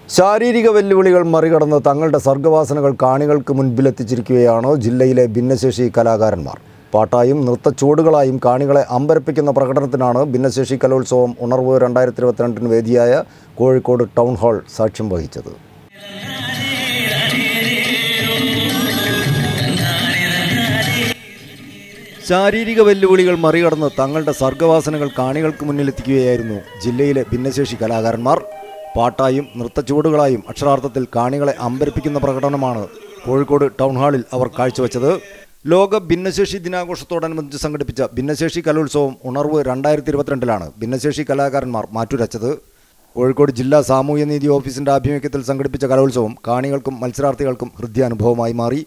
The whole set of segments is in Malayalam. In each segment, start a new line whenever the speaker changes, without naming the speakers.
ശാരീരിക വെല്ലുവിളികൾ മറികടന്ന് തങ്ങളുടെ സർഗവാസനകൾ കാണികൾക്ക് മുൻപിലെത്തിച്ചിരിക്കുകയാണ് ജില്ലയിലെ ഭിന്നശേഷി കലാകാരന്മാർ പാട്ടായും നൃത്തച്ചുവടുകളായും കാണികളെ അമ്പരപ്പിക്കുന്ന പ്രകടനത്തിനാണ് ഭിന്നശേഷി കലോത്സവം ഉണർവ് രണ്ടായിരത്തി ഇരുപത്തിരണ്ടിന് വേദിയായ കോഴിക്കോട് ടൗൺ ഹാൾ സാക്ഷ്യം വഹിച്ചത് ശാരീരിക വെല്ലുവിളികൾ മറികടന്ന് തങ്ങളുടെ സർഗവാസനകൾ കാണികൾക്ക് മുന്നിലെത്തിക്കുകയായിരുന്നു ജില്ലയിലെ ഭിന്നശേഷി കലാകാരന്മാർ പാട്ടായും നൃത്തച്ചുവടുകളായും അക്ഷരാർത്ഥത്തിൽ കാണികളെ അമ്പരപ്പിക്കുന്ന പ്രകടനമാണ് കോഴിക്കോട് ടൗൺ ഹാളിൽ അവർ കാഴ്ചവെച്ചത് ലോക ഭിന്നശേഷി ദിനാഘോഷത്തോടനുബന്ധിച്ച് സംഘടിപ്പിച്ച ഭിന്നശേഷി കലോത്സവം ഉണർവ് രണ്ടായിരത്തി ഇരുപത്തിരണ്ടിലാണ് ഭിന്നശേഷി കലാകാരന്മാർ മാറ്റുരച്ചത് കോഴിക്കോട് ജില്ലാ സാമൂഹ്യനീതി ഓഫീസിന്റെ ആഭിമുഖ്യത്തിൽ സംഘടിപ്പിച്ച കലോത്സവം കാണികൾക്കും മത്സരാർത്ഥികൾക്കും ഹൃദ്യാനുഭവമായി മാറി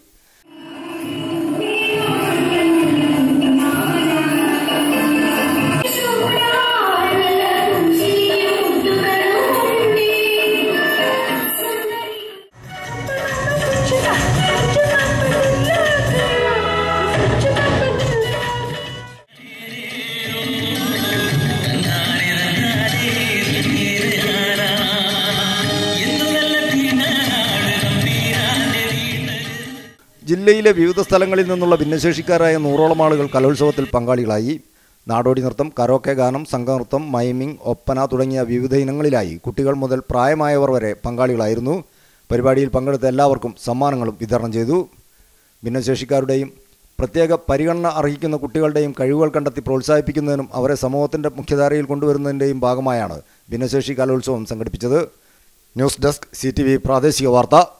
ജില്ലയിലെ വിവിധ സ്ഥലങ്ങളിൽ നിന്നുള്ള ഭിന്നശേഷിക്കാരായ നൂറോളം ആളുകൾ കലോത്സവത്തിൽ പങ്കാളികളായി നാടോടി നൃത്തം കരോക്കെ ഗാനം സംഘനൃത്തം മൈമിംഗ് ഒപ്പന തുടങ്ങിയ വിവിധ ഇനങ്ങളിലായി കുട്ടികൾ മുതൽ പ്രായമായവർ വരെ പങ്കാളികളായിരുന്നു പരിപാടിയിൽ പങ്കെടുത്ത എല്ലാവർക്കും സമ്മാനങ്ങളും വിതരണം ചെയ്തു ഭിന്നശേഷിക്കാരുടെയും പ്രത്യേക പരിഗണന അർഹിക്കുന്ന കുട്ടികളുടെയും കഴിവുകൾ കണ്ടെത്തി പ്രോത്സാഹിപ്പിക്കുന്നതിനും അവരെ സമൂഹത്തിൻ്റെ മുഖ്യധാരയിൽ കൊണ്ടുവരുന്നതിൻ്റെയും ഭാഗമായാണ് ഭിന്നശേഷി കലോത്സവം സംഘടിപ്പിച്ചത് ന്യൂസ് ഡെസ്ക് സി പ്രാദേശിക വാർത്ത